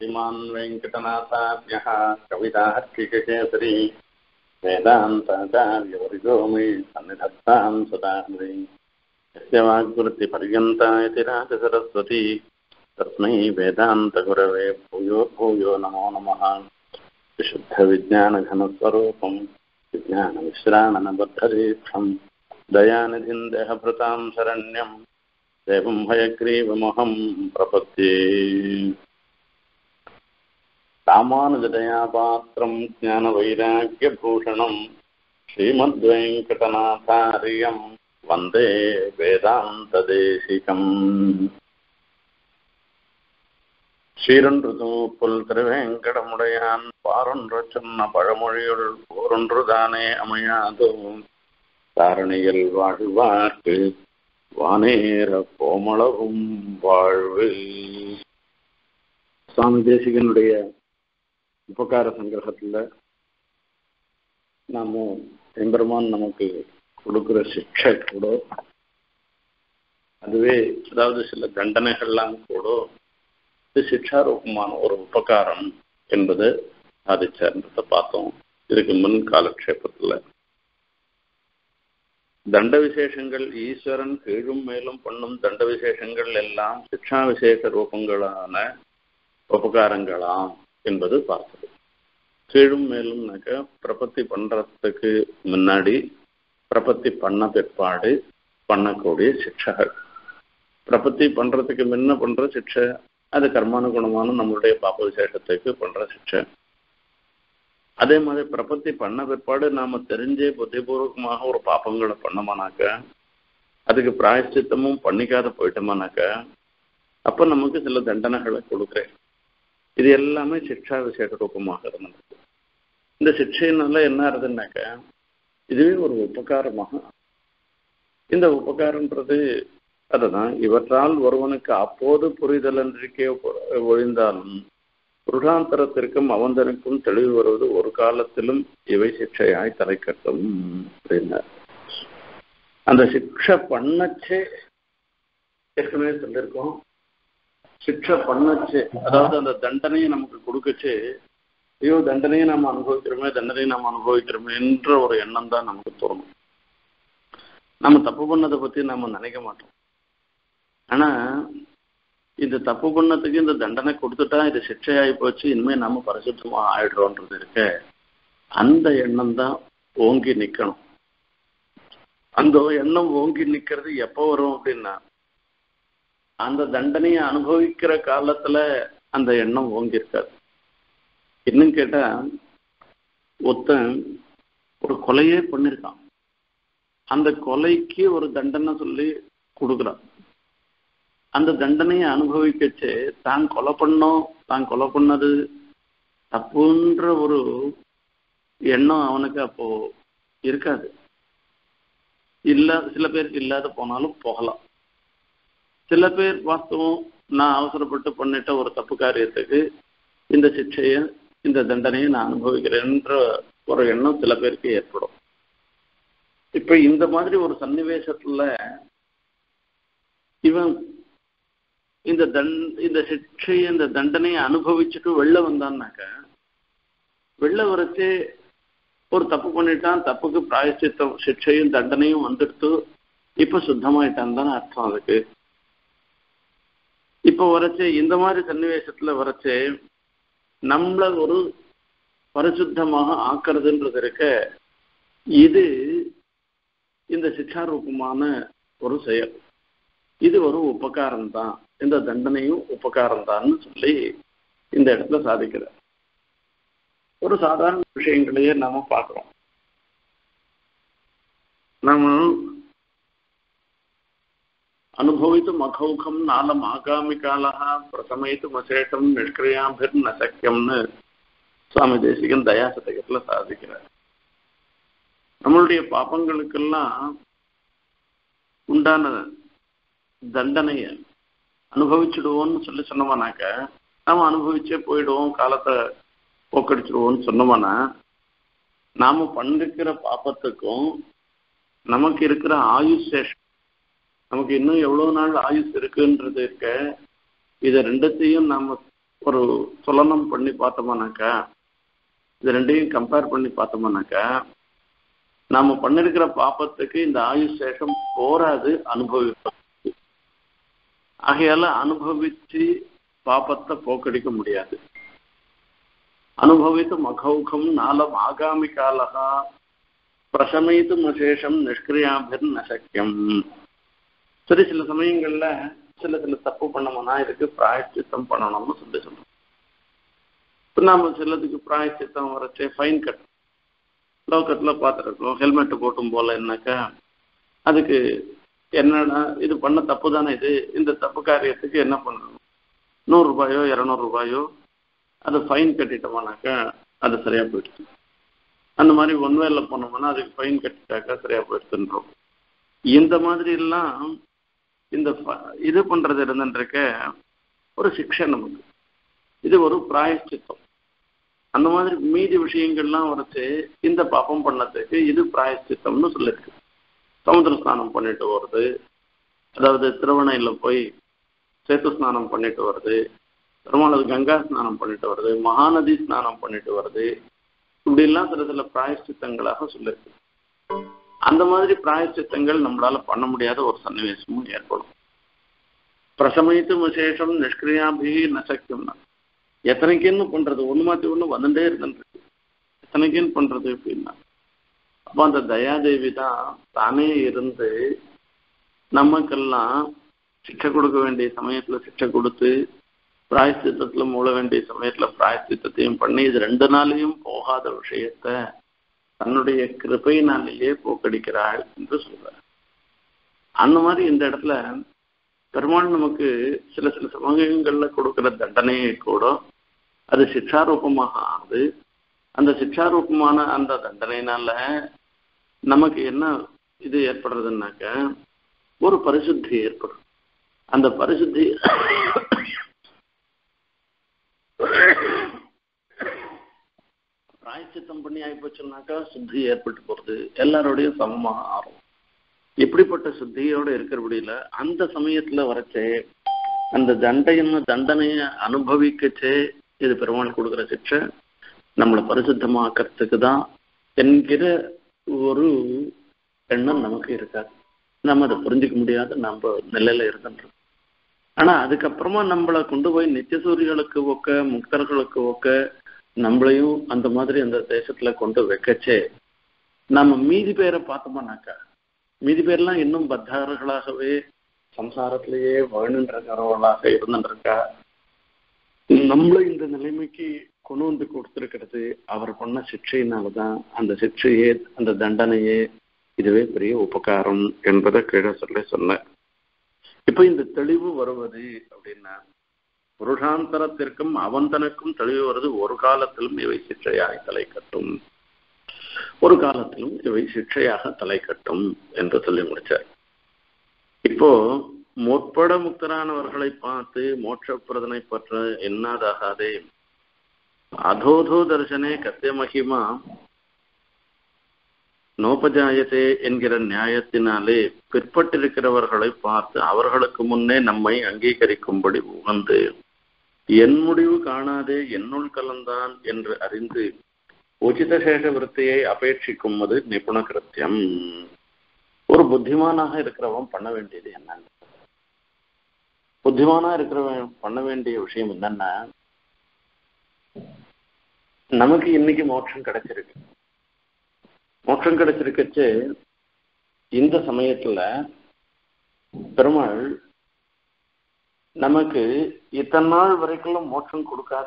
श्रीमान् वेङ्कटनाथार्यः कवितार्किककेसरी वेदान्ताचार्यवर्गो मे सन्निधत्तां सदा हृदि यस्य वाग्वृत्तिपर्यन्ता इति राजसरस्वती तस्मै वेदान्तगुरवे भूयो भूयो नमो नमः विशुद्धविज्ञानघनस्वरूपं विज्ञानविश्राणनबद्धदीक्षं दयानिधिं देहभृतां शरण्यं देवं हयग्रीवमहं प्रपद्ये रामानुजदयापात्रं ज्ञानवैराग्यभूषणं श्रीमद्वेङ्कटनाथार्यं वन्दे वेदान्तदेशिकम् சீரொன்று புல் திருவேங்கடமுடையான் பாரொன்று சொன்ன பழமொழியுள் ஓரொன்று தானே அமையாதோ தாரணியில் வாழ்வார்க்கு வானேர கோமளவும் வாழ்வு சுவாமி தேசிகனுடைய உபகார சங்கிரகத்தில் நாம எம்பெருமான் நமக்கு கொடுக்குற சிக்ஷை கூட அதுவே அதாவது சில தண்டனைகள்லாம் கூட இது சிக்ஷாரூபமான ஒரு உபகாரம் என்பது சாதிச்சார்ன்றத பார்த்தோம் இதுக்கு முன் காலக்ஷேபத்தில் தண்ட விசேஷங்கள் ஈஸ்வரன் கீழும் மேலும் பண்ணும் தண்ட விசேஷங்கள் எல்லாம் சிக்ஷா விசேஷ ரூபங்களான உபகாரங்களாம் என்பது பார்த்தது கீழும் மேலும்னாக்க பிரபத்தி பண்றதுக்கு முன்னாடி பிரபத்தி பண்ண பிற்பாடு பண்ணக்கூடிய சிக்ஷைகள் பிரபத்தி பண்றதுக்கு முன்ன பண்ற சிக்ஷை அது கர்மானுகுணமான நம்மளுடைய பாப்ப விசேஷத்துக்கு பண்ற சிக்ஷை அதே மாதிரி பிரபத்தி பண்ண பிற்பாடு நாம தெரிஞ்சே புத்திபூர்வகமாக ஒரு பாப்பங்களை பண்ணோமானாக்க அதுக்கு பிராயஷ்சித்தமும் பண்ணிக்காத போயிட்டோமானாக்க அப்ப நமக்கு சில தண்டனைகளை கொடுக்குறேன் இது எல்லாமே சிக்ஷா விசேஷ ரூபமாக இருந்தது இந்த சிக்ஷைனால என்ன ஆகுதுன்னாக்க இதுவே ஒரு உபகாரமாக இந்த உபகாரன்றது அதுதான் இவற்றால் ஒருவனுக்கு அப்போது புரிதல் என்றிருக்கே ஒழிந்தாலும் புருஷாந்தரத்திற்கும் அவந்தனுக்கும் தெளிவு வருவது ஒரு காலத்திலும் இவை சிக்ஷையாய் தலைக்கட்டும் அப்படின்னார் அந்த சிக்ஷை பண்ணச்சே ஏற்கனவே சொல்லியிருக்கோம் சிக்ஷை பண்ணச்சு அதாவது அந்த தண்டனையை நமக்கு கொடுக்கச்சு ஐயோ தண்டனையை நம்ம அனுபவிக்கிறோமே தண்டனையை நம்ம அனுபவிக்கிறோமே என்ற ஒரு எண்ணம் தான் நமக்கு தோணும் நம்ம தப்பு பண்ணதை பத்தி நம்ம நினைக்க மாட்டோம் ஆனா இந்த தப்பு பண்ணதுக்கு இந்த தண்டனை கொடுத்துட்டா இது சிக்ஷையாகி போச்சு இனிமே நம்ம பரிசுத்தமா ஆயிடுறோன்றது இருக்க அந்த எண்ணம் தான் ஓங்கி நிக்கணும் அந்த எண்ணம் ஓங்கி நிக்கிறது எப்போ வரும் அப்படின்னா அந்த தண்டனையை அனுபவிக்கிற காலத்துல அந்த எண்ணம் ஓங்கி இருக்காது இன்னும் கேட்டா ஒருத்தன் ஒரு கொலையே பண்ணிருக்கான் அந்த கொலைக்கு ஒரு தண்டனை சொல்லி கொடுக்குறான் அந்த தண்டனையை அனுபவிக்கச்சு தான் கொலை பண்ணோம் தான் கொலை பண்ணது தப்புன்ற ஒரு எண்ணம் அவனுக்கு அப்போ இருக்காது இல்ல சில பேருக்கு இல்லாத போனாலும் போகலாம் சில பேர் வாஸ்தவம் நான் அவசரப்பட்டு பண்ணிட்ட ஒரு தப்பு காரியத்துக்கு இந்த சிக்ஷையை இந்த தண்டனையை நான் அனுபவிக்கிறேன்ற ஒரு எண்ணம் சில பேருக்கு ஏற்படும் இப்ப இந்த மாதிரி ஒரு சன்னிவேசத்துல இவன் இந்த தண் இந்த சிக்ஷையை இந்த தண்டனையை அனுபவிச்சுட்டு வெளில வந்தான்னாக்க வெளில வரச்சே ஒரு தப்பு பண்ணிட்டான் தப்புக்கு பிராயச்சித்தம் சிக்ஷையும் தண்டனையும் வந்துடுத்து இப்ப சுத்தமாயிட்டான் தானே அர்த்தம் அதுக்கு இப்ப வரச்சே இந்த மாதிரி சன்னிவேசத்துல வரச்சே நம்மள ஒரு பரிசுத்தமாக ஆக்கிறதுன்றது இருக்க இது இந்த சிக்ஷாரூபமான ஒரு செயல் இது ஒரு உபகாரம் தான் இந்த தண்டனையும் உபகாரம் தான் சொல்லி இந்த இடத்துல சாதிக்கிறார் ஒரு சாதாரண விஷயங்களையே நாம பார்க்கிறோம் நாம அனுபவித்தும் அகௌகம் நாலம் ஆகாமி காலா பிரசமைத்தும் அசேஷம் நிஷ்கிரியாபிர் ந சக்கியம்னு சுவாமி தேசிகன் தயாசதகத்துல சாதிக்கிறார் நம்மளுடைய பாப்பங்களுக்கெல்லாம் உண்டான தண்டனைய அனுபவிச்சுடுவோம்னு சொல்லி சொன்னோம்னாக்க நாம அனுபவிச்சே போயிடுவோம் காலத்தை போக்கடிச்சிடுவோம்னு சொன்னோம்னா நாம பண்ணிருக்கிற பாப்பத்துக்கும் நமக்கு இருக்கிற ஆயுஷ் சேஷம் நமக்கு இன்னும் எவ்வளவு நாள் ஆயுஷ் இருக்குன்றது இருக்க இதை ரெண்டத்தையும் நாம ஒரு துலனம் பண்ணி பார்த்தோம்னாக்கா இது ரெண்டையும் கம்பேர் பண்ணி பார்த்தோம்னாக்கா நாம பண்ணிருக்கிற பாப்பத்துக்கு இந்த ஆயுஷ் சேஷம் போராது அனுபவிப்பது ஆகையால அனுபவிச்சு பாப்பத்தை போக்கடிக்க முடியாது அனுபவித்தும் அகௌகம் நாளம் ஆகாமி காலகா பிரசமித்தும் அசேஷம் நிஷ்கிரியாபிர் நசக்கியம் சரி சில சமயங்கள்ல சில சில தப்பு பண்ணோம்னா இதுக்கு பிராயச்சித்தம் பண்ணணும்னு சொல்லி சொல்றோம் இப்போ நாம சிலதுக்கு பிராயச்சித்தம் வரைச்சே ஃபைன் கட் லோக்கத்தில் பார்த்துருக்கோம் ஹெல்மெட் போட்டும் போல என்னக்கா அதுக்கு என்னடா இது பண்ண தப்பு தானே இது இந்த தப்பு காரியத்துக்கு என்ன பண்ணணும் நூறுரூபாயோ இரநூறுபாயோ அது ஃபைன் கட்டிட்டோம்னாக்கா அது சரியாக போயிடுச்சு அந்த மாதிரி ஒன் வேல போனோம்னா அதுக்கு ஃபைன் கட்டிட்டாக்கா சரியாக போயிடுச்சுன்றோம் இந்த மாதிரி எல்லாம் இந்த இது பண்றது இருந்துருக்க ஒரு சிக்ஷை நமக்கு இது ஒரு பிராயச்சித்தம் அந்த மாதிரி மீதி விஷயங்கள்லாம் வரைச்சு இந்த பாப்பம் பண்ணதுக்கு இது பிராயச்சித்தம்னு சொல்லியிருக்கு சமுத்திர ஸ்நானம் பண்ணிட்டு வருது அதாவது திருவணையில போய் சேத்து ஸ்நானம் பண்ணிட்டு வருது பெருமாள் கங்கா ஸ்நானம் பண்ணிட்டு வருது மகாநதி ஸ்நானம் பண்ணிட்டு வருது இப்படிலாம் சில சில பிராயச்சித்தங்களாக சொல்லியிருக்கு அந்த மாதிரி பிராயச்சித்தங்கள் நம்மளால பண்ண முடியாத ஒரு சன்னிவேசமும் ஏற்படும் பிரசமித்து விசேஷம் நிஷ்கிரியாபி நசக்கியம்னா எத்தனைக்குன்னு பண்றது ஒண்ணு மாத்தி ஒண்ணு வந்துட்டே இருந்துருக்கு எத்தனைக்குன்னு பண்றது அப்படின்னா அப்போ அந்த தயாதேவி தான் தானே இருந்து நமக்கெல்லாம் சிக்ஷை கொடுக்க வேண்டிய சமயத்துல சிக்ஷை கொடுத்து பிராயசித்தத்துல மூழ வேண்டிய சமயத்துல பிராயசித்தத்தையும் பண்ணி இது ரெண்டு நாளையும் போகாத விஷயத்த தன்னுடைய கிருபையினாலேயே போக்கடிக்கிறாள் என்று சொல்றார் அந்த மாதிரி இந்த இடத்துல பெருமாள் நமக்கு சில சில சமூகங்கள்ல கொடுக்கிற தண்டனையை கூட அது சிக்ஷாரூபமாக ஆகுது அந்த சிக்ஷாரூபமான அந்த தண்டனையினால நமக்கு என்ன இது ஏற்படுறதுனாக்க ஒரு பரிசுத்தி ஏற்படும் அந்த பரிசுத்தி பிராயச்சித்தம் பண்ணி ஆகிப்போச்சுனாக்கா சுத்தி ஏற்பட்டு போறது எல்லாரோடையும் சமமாக ஆறும் இப்படிப்பட்ட சுத்தியோட இருக்கிறபடியில அந்த சமயத்துல வரச்சே அந்த தண்டைன்னு தண்டனைய அனுபவிக்கச்சே இது பெருமாள் கொடுக்குற சிக்ஷை நம்மளை பரிசுத்தமாக்கிறதுக்கு தான் என்கிற ஒரு எண்ணம் நமக்கு இருக்காது நம்ம அதை புரிஞ்சிக்க முடியாத நம்ம நிலையில இருக்கின்றோம் ஆனா அதுக்கப்புறமா நம்மளை கொண்டு போய் நித்தியசூரிகளுக்கு ஒக்க முக்தர்களுக்கு ஒக்க நம்மளையும் அந்த மாதிரி அந்த தேசத்துல கொண்டு வைக்கச்சே நம்ம மீதி பேரை பார்த்தோம்னாக்கா மீதி பேர்லாம் இன்னும் பத்தார்களாகவே சம்சாரத்திலேயே வாழ்ந்துன்றவர்களாக இருந்துருக்கா நம்மள இந்த நிலைமைக்கு கொண்டு வந்து கொடுத்துருக்கிறது அவர் பண்ண சிக்ஷையினாலதான் அந்த சிக்ஷையே அந்த தண்டனையே இதுவே பெரிய உபகாரம் என்பதை கீழே சொல்ல சொன்னேன் இப்ப இந்த தெளிவு வருவது அப்படின்னா புருஷாந்தரத்திற்கும் அவந்தனுக்கும் தெளிவு வருது ஒரு காலத்திலும் இவை சிக்ஷையாய் தலை கட்டும் ஒரு காலத்திலும் இவை சிக்ஷையாக தலை கட்டும் என்று சொல்லி முடிச்சார் இப்போ முற்பட முக்தரானவர்களை பார்த்து மோட்சப்பிரதனை பற்ற என்னாதாகாதே அதோதோ தர்சனே கத்திய மகிமா நோபஜாயத்தே என்கிற நியாயத்தினாலே பிற்பட்டிருக்கிறவர்களை பார்த்து அவர்களுக்கு முன்னே நம்மை அங்கீகரிக்கும்படி உகந்து என் முடிவு காணாதே என்னுள் கலந்தான் என்று அறிந்து உச்சித சேஷ விற்த்தியை அபேட்சிக்கும்போது நிபுண கிருத்தியம் ஒரு புத்திமானாக இருக்கிறவன் பண்ண வேண்டியது என்னன்னு புத்திமானா இருக்கிறவன் பண்ண வேண்டிய விஷயம் என்னன்னா நமக்கு இன்னைக்கு மோட்சம் கிடைச்சிருக்கு மோட்சம் கிடைச்சிருக்கச்சு இந்த சமயத்துல பெருமாள் நமக்கு இத்தனை நாள் வரைக்கும் மோட்சம் கொடுக்காத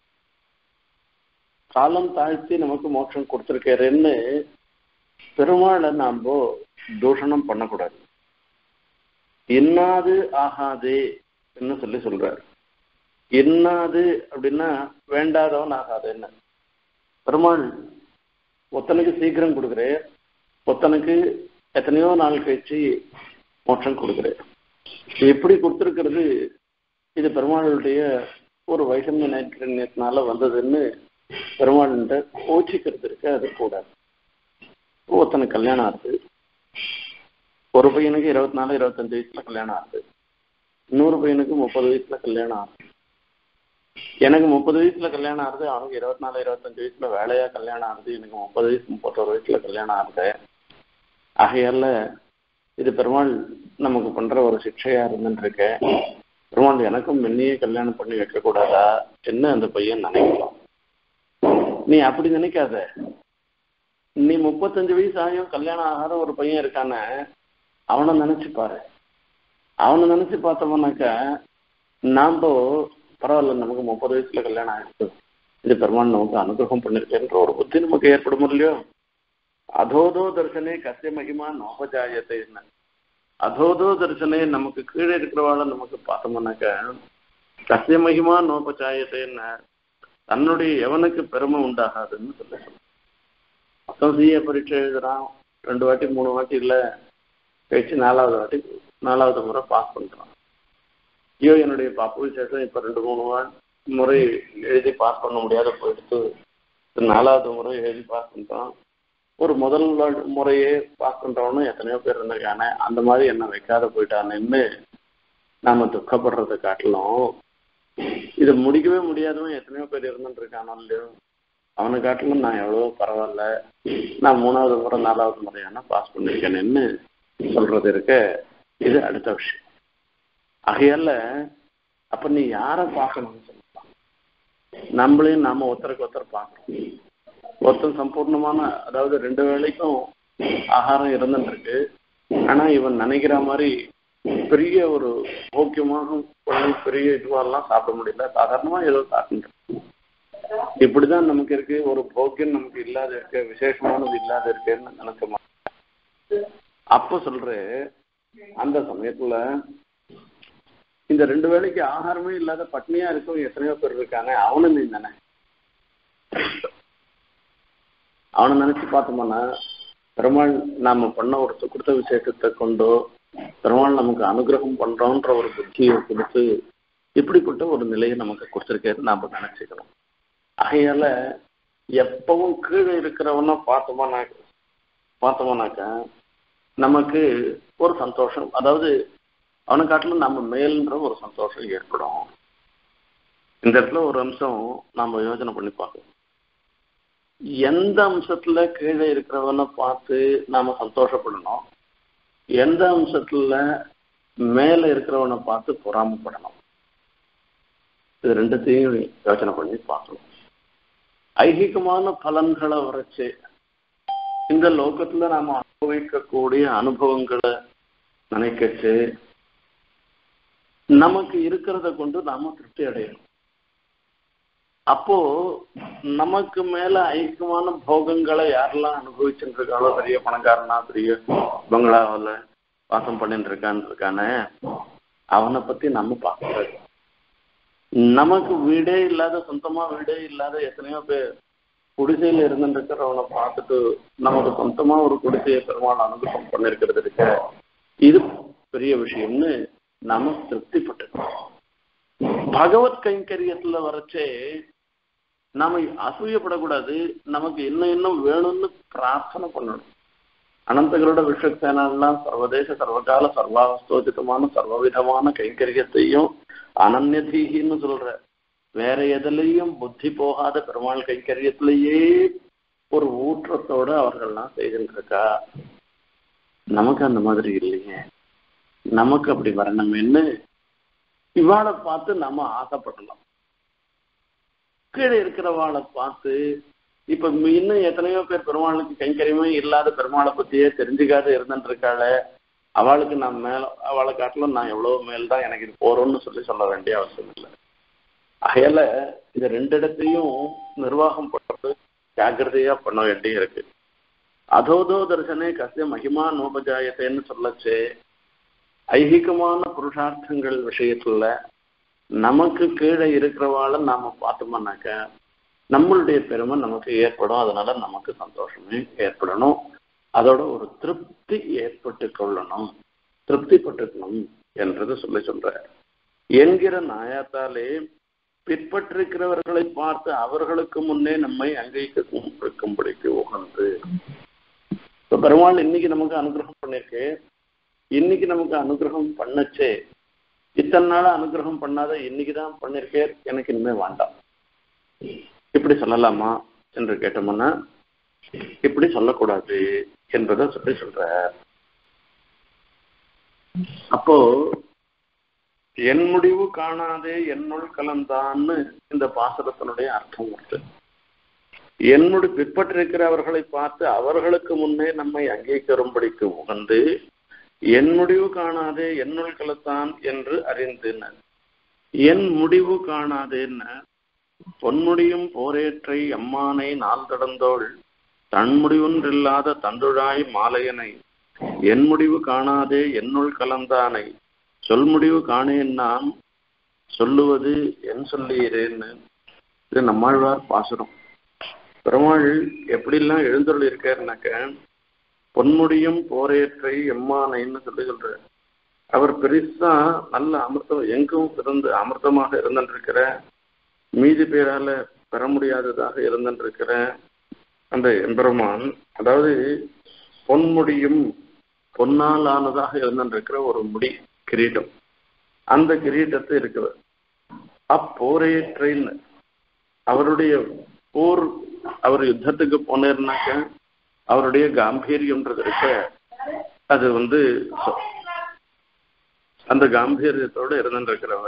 காலம் தாழ்த்தி நமக்கு மோட்சம் கொடுத்துருக்காருன்னு பெருமாளை நாம தூஷணம் பண்ணக்கூடாது இன்னாது ஆகாது என்ன சொல்லி சொல்றாரு இன்னாது அப்படின்னா வேண்டாதவன் ஆகாது என்ன பெருமாள் ஒத்தனுக்கு சீக்கிரம் கொடுக்குறேன் ஒத்தனுக்கு எத்தனையோ நாள் கழிச்சு மோட்சம் கொடுக்குறேன் எப்படி கொடுத்துருக்கிறது இது பெருமாளுடைய ஒரு வைஷமிய நைட்ரன்யத்தினால வந்ததுன்னு பெருமாள்கிட்ட கோச்சிக்கிறது இருக்கு அது கூடாது ஒருத்தனுக்கு கல்யாணம் ஆகுது ஒரு பையனுக்கு இருபத்தி நாலு இருபத்தஞ்சு வயசுல கல்யாணம் ஆகுது இன்னொரு பையனுக்கு முப்பது வயசுல கல்யாணம் ஆகுது எனக்கு முப்பது வயசுல கல்யாணம் ஆகுது அவனுக்கு இருபத்தி நாலு இருபத்தஞ்சு வயசுல வேலையா கல்யாணம் ஆகுது எனக்கு முப்பது வயசு முப்பத்தோரு வயசுல கல்யாணம் ஆகுது ஆகையால இது பெருமாள் நமக்கு பண்ற ஒரு சிக்ஷையா இருந்துட்டு இருக்க பெருமாள் எனக்கும் முன்னையே கல்யாணம் பண்ணி வைக்க கூடாதா என்ன அந்த பையன் நினைக்கலாம் நீ அப்படி நினைக்காத நீ முப்பத்தஞ்சு வயசு ஆகியும் கல்யாணம் ஆகாத ஒரு பையன் இருக்கானே அவனை நினைச்சு பாரு அவனை நினைச்சு பார்த்தோம்னாக்கா நாம பரவாயில்ல நமக்கு முப்பது வயசுல கல்யாணம் ஆயிடுச்சு இது பெருமாள் நமக்கு அனுகிரகம் பண்ணிருக்கேன்ற ஒரு புத்தி நமக்கு ஏற்படும் இல்லையோ அதோதோ தர்சனே கசிய மகிமா நோபஜாயத்தை அதோதோ தர்சனே நமக்கு கீழே இருக்கிறவாள நமக்கு பார்த்தோம்னாக்கா கசிய மகிமா நோபஜாயத்தைன்னு தன்னுடைய எவனுக்கு பெருமை உண்டாகாதுன்னு சொல்ல மொத்தம் சிஏ பரீட்சை எழுதுறான் ரெண்டு வாட்டி மூணு வாட்டி இல்லை கழிச்சு நாலாவது வாட்டி நாலாவது முறை பாஸ் பண்ணுறான் ஐயோ என்னுடைய பாப்பு விசேஷம் இப்போ ரெண்டு மூணு முறை எழுதி பாஸ் பண்ண முடியாத போயிடுத்து நாலாவது முறை எழுதி பாஸ் பண்ணுறான் ஒரு முதல் முறையே பாஸ் பண்ணுறவனும் எத்தனையோ பேர் இருந்திருக்கானே அந்த மாதிரி என்ன வைக்காத போயிட்டானேன்னு நாம துக்கப்படுறதை காட்டிலும் இதை முடிக்கவே முடியாதவன் எத்தனையோ பேர் இருந்துட்டு இருக்கானோ இல்லையோ அவனை காட்டிலும் நான் எவ்வளவோ பரவாயில்ல நான் மூணாவது முறை நாலாவது முறையான பாஸ் பண்ணிருக்கேன்னு சொல்றது இருக்க இது அடுத்த விஷயம் ஆகையால அப்ப நீ யாரை பார்க்கணும்னு சொல்லலாம் நம்மளையும் நாம ஒருத்தருக்கு ஒருத்தர் பார்க்கணும் ஒருத்தன் சம்பூர்ணமான அதாவது ரெண்டு வேளைக்கும் ஆகாரம் இருந்துட்டு இருக்கு ஆனா இவன் நினைக்கிற மாதிரி பெரிய ஒரு போக்கியமாக பெரிய இதுவெல்லாம் சாப்பிட முடியல சாதாரணமா ஏதோ சாப்பிட்டு இப்படிதான் நமக்கு இருக்கு ஒரு போக்கியம் நமக்கு இல்லாத இருக்கு விசேஷமானது இல்லாத இருக்குன்னு நினைக்க மாட்டேன் அப்ப சொல்ற அந்த சமயத்துல இந்த ரெண்டு வேளைக்கு ஆகாரமே இல்லாத பட்னியா இருக்கும் எத்தனையோ பேர் இருக்காங்க அவனு நீ தானே அவனை நினைச்சு பார்த்தோம்னா பெருமாள் நாம பண்ண ஒரு கொடுத்த விசேஷத்தை கொண்டோ பெருமாள் நமக்கு அனுகிரகம் பண்றோன்ற ஒரு புத்தியை கொடுத்து இப்படிப்பட்ட ஒரு நிலையை நமக்கு கொடுத்துருக்காரு நாம நினைச்சுக்கணும் ஆகையால எப்பவும் கீழே இருக்கிறவன பார்த்தோம்னா பார்த்தோம்னாக்கா நமக்கு ஒரு சந்தோஷம் அதாவது அவனை காட்டிலும் நம்ம மேல்ன்ற ஒரு சந்தோஷம் ஏற்படும் இந்த இடத்துல ஒரு அம்சம் நாம யோசனை பண்ணி பார்க்கணும் எந்த அம்சத்துல கீழே இருக்கிறவனை பார்த்து நாம சந்தோஷப்படணும் எந்த அம்சத்துல மேல இருக்கிறவனை பார்த்து பொறாமப்படணும் இது ரெண்டுத்தையும் யோசனை பண்ணி பார்க்கணும் ஐகிகமான பலன்களை வரைச்சு இந்த லோகத்துல நாம அனுபவிக்கக்கூடிய அனுபவங்களை நினைக்கச்சு நமக்கு இருக்கிறத கொண்டு நாம திருப்தி அடையணும் அப்போ நமக்கு மேல ஐக்கியமான போகங்களை யாரெல்லாம் அனுபவிச்சுட்டு இருக்காளோ பெரிய பணக்காரனா பெரிய பங்களாவில் வாசம் பண்ணிட்டு இருக்கான்னு இருக்கானே அவனை பத்தி நம்ம பார்க்கறது நமக்கு வீடே இல்லாத சொந்தமா வீடே இல்லாத எத்தனையோ பேர் குடிசையில இருந்துட்டு இருக்கிறவனை பார்த்துட்டு நமக்கு சொந்தமா ஒரு குடிசையை பெருமாள் அனுகிரகம் பண்ணிருக்கிறது இருக்க இது பெரிய விஷயம்னு நாம திருப்திப்பட்டுக்கணும் பகவத் கைங்கரியத்துல வரைச்சே நாம அசூயப்படக்கூடாது நமக்கு இன்னும் இன்னும் வேணும்னு பிரார்த்தனை பண்ணணும் அனந்தகளோட விஷக்சேனாலாம் சர்வதேச சர்வகால சர்வாவஸ்தோஜிதமான சர்வவிதமான கைங்கரியத்தையும் அனன்யதீகின்னு சொல்ற வேற எதுலையும் புத்தி போகாத பெருமாள் கைங்கரியத்திலேயே ஒரு ஊற்றத்தோட அவர்கள்லாம் செய்துட்டு இருக்கா நமக்கு அந்த மாதிரி இல்லையே நமக்கு அப்படி வரணும்னு இவாளை பார்த்து நம்ம ஆசைப்படலாம் கீழே இருக்கிறவாளை பார்த்து இப்ப இன்னும் எத்தனையோ பேர் பெருமாளுக்கு கைங்கரியமே இல்லாத பெருமாளை பத்தியே தெரிஞ்சுக்காத இருந்துட்டு இருக்காள அவளுக்கு நான் மேல அவளை காட்டிலும் நான் எவ்வளவு மேல் தான் எனக்கு இது போறோம்னு சொல்லி சொல்ல வேண்டிய அவசியம் இல்லை அகையால இந்த ரெண்டு இடத்தையும் நிர்வாகம் பண்றது ஜாக்கிரதையா பண்ண வேண்டிய இருக்கு அதோதோ தரிசனே கசிய மகிமா நோபஜாயத்தைன்னு சொல்லச்சு ஐகிகமான புருஷார்த்தங்கள் விஷயத்துல நமக்கு கீழே இருக்கிறவாள நாம பார்த்தோம்னாக்க நம்மளுடைய பெருமை நமக்கு ஏற்படும் அதனால நமக்கு சந்தோஷமே ஏற்படணும் அதோட ஒரு திருப்தி ஏற்பட்டு கொள்ளணும் திருப்தி பட்டுக்கணும் என்றது சொல்லி சொல்ற என்கிற நாயத்தாலே பிற்பட்டிருக்கிறவர்களை பார்த்து அவர்களுக்கு முன்னே நம்மை அங்கீகரிக்கும்படிக்கு உகந்து இப்ப பெருமாள் இன்னைக்கு நமக்கு அனுகிரகம் பண்ணிருக்கு இன்னைக்கு நமக்கு அனுகிரகம் பண்ணச்சே இத்தனை நாள் அனுகிரகம் பண்ணாத இன்னைக்குதான் பண்ணிருக்கேன் எனக்கு இனிமே வேண்டாம் இப்படி சொல்லலாமா என்று கேட்டோம்னா இப்படி சொல்லக்கூடாது என்பதை சொல்லி சொல்ற அப்போ என் முடிவு காணாதே என்னுள் கலந்தான்னு இந்த பாசனத்தினுடைய அர்த்தம் வருது என்னுடைய பிற்பட்டிருக்கிறவர்களை பார்த்து அவர்களுக்கு முன்னே நம்மை அங்கீகரும்படிக்கு உகந்து என் முடிவு காணாதே என்னுள் கலத்தான் என்று அறிந்தனர் என் முடிவு காணாதேன்னு பொன்முடியும் போரேற்றை அம்மானை நாள் கடந்தோள் தன் முடிவொன்றில்லாத தந்துழாய் மாலையனை என் முடிவு காணாதே என்னுள் கலந்தானை சொல் முடிவு காணேன் நான் சொல்லுவது என் சொல்லீரேன்னு இது நம்மாழ்வார் பாசுரம் பெருமாள் எப்படிலாம் எழுந்தருள் இருக்காருனாக்க பொன்முடியும் போரேற்றை எம்மானைன்னு சொல்லி சொல்ற அவர் பெருசா நல்ல அமிர்தம் எங்கும் பிறந்து அமிர்தமாக இருந்திருக்கிற மீதி பேரால பெற முடியாததாக இருந்திருக்கிற அந்த எம்பெருமான் அதாவது பொன்முடியும் பொன்னால் ஆனதாக இருந்திருக்கிற ஒரு முடி கிரீடம் அந்த கிரீடத்தை இருக்கிறது அப்போரேற்றைன்னு அவருடைய போர் அவர் யுத்தத்துக்கு போனேர்னாக்க அவருடைய காம்பீரியம்ன்றது இருக்க அது வந்து அந்த காம்பீரியத்தோடு இருந்திருக்கிறவ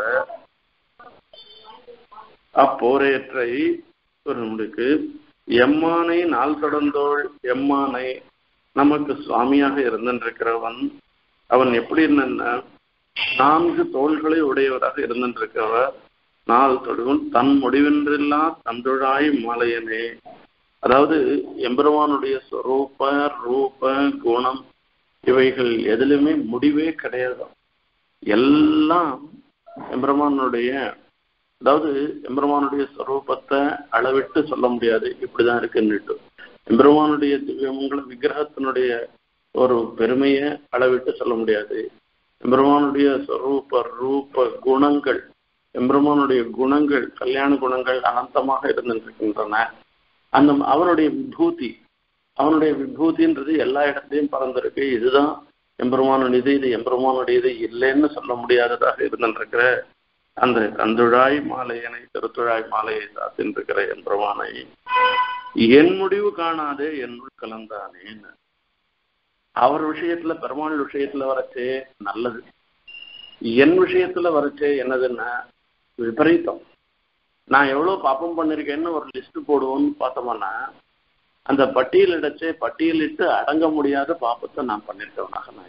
அப்போரேற்றை ஒரு முடிக்கு எம்மானை நாள் தொடர்ந்தோள் எம்மானை நமக்கு சுவாமியாக இருந்திருக்கிறவன் அவன் எப்படி என்னன்னா நான்கு தோள்களை உடையவராக இருந்திருக்கிறவர் நாள் தொடுவன் தன் முடிவென்றெல்லா தந்துழாய் மாலையனே அதாவது எம்பெருமானுடைய ஸ்வரூப ரூப குணம் இவைகள் எதிலுமே முடிவே கிடையாது எல்லாம் எம்பெருமானுடைய அதாவது எம்பெருமானுடைய ஸ்வரூபத்தை அளவிட்டு சொல்ல முடியாது இப்படிதான் இருக்குன்னுட்டு எம்பெருமானுடைய திவ்யமங்கள விக்கிரகத்தினுடைய ஒரு பெருமையை அளவிட்டு சொல்ல முடியாது எம்பெருமானுடைய ஸ்வரூப ரூப குணங்கள் எம்பெருமானுடைய குணங்கள் கல்யாண குணங்கள் அனந்தமாக இருந்திருக்கின்றன அந்த அவனுடைய விபூதி அவனுடைய விபூதின்றது எல்லா இடத்துலையும் பறந்திருக்கு இதுதான் எம்பெருமானுடையது இது எம்பெருமானுடையது இல்லைன்னு சொல்ல முடியாததாக இருந்திருக்கிற அந்த கந்துழாய் மாலையனை திருத்துழாய் மாலையை சாத்தின்றிருக்கிற எம்பெருமானை என் முடிவு காணாதே என்னுள் கலந்தானேன்னு அவர் விஷயத்துல பெருமாள் விஷயத்துல வரச்சே நல்லது என் விஷயத்துல வரச்சே என்னதுன்னா விபரீதம் நான் எவ்வளவு பாப்பம் பண்ணிருக்கேன்னு ஒரு லிஸ்ட் போடுவோம்னு பார்த்தோம்னா அந்த பட்டியலிடச்சே பட்டியலிட்டு அடங்க முடியாத பாப்பத்தை நான் பண்ணிருக்கவனாக நான்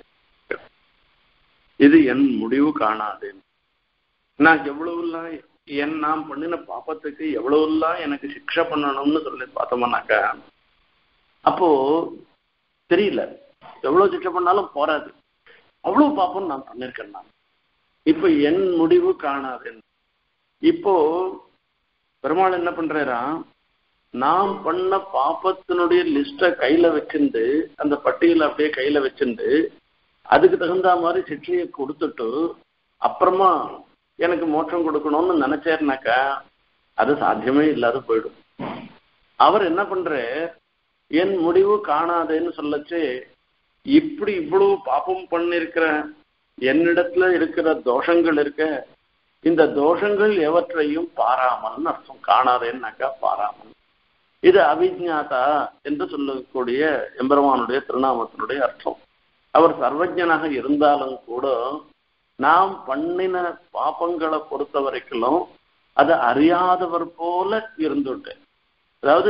இது என் முடிவு காணாது நான் எவ்வளவுலாம் என் நான் பண்ணின பாப்பத்துக்கு எவ்வளவுலாம் எனக்கு சிக்ஷை பண்ணணும்னு சொல்லி பார்த்தோம்னாக்கா அப்போ தெரியல எவ்வளவு சிக்ஷை பண்ணாலும் போராது அவ்வளவு பாப்பம் நான் பண்ணிருக்கேன் நான் இப்ப என் முடிவு காணாது இப்போ பெருமாள் என்ன பண்றாரா நாம் பண்ண பாப்பத்தினுடைய லிஸ்ட கையில வச்சிருந்து அந்த பட்டியல அப்படியே கையில வச்சிருந்து அதுக்கு தகுந்த மாதிரி சிக்ஷையை கொடுத்துட்டு அப்புறமா எனக்கு மோட்சம் கொடுக்கணும்னு நினைச்சாருனாக்கா அது சாத்தியமே இல்லாத போயிடும் அவர் என்ன பண்ற என் முடிவு காணாதேன்னு சொல்லச்சு இப்படி இவ்வளவு பாப்பம் பண்ணிருக்கிற என்னிடத்துல இருக்கிற தோஷங்கள் இருக்க இந்த தோஷங்கள் எவற்றையும் பாராமல் அர்த்தம் காணாதேன்னாக்கா பாராமல் இது அவிஜாதா என்று சொல்லக்கூடிய எம்பெருமானுடைய திருநாமத்தினுடைய அர்த்தம் அவர் சர்வஜனாக இருந்தாலும் கூட நாம் பண்ணின பாப்பங்களை பொறுத்த வரைக்கும் அதை அறியாதவர் போல இருந்துட்டு அதாவது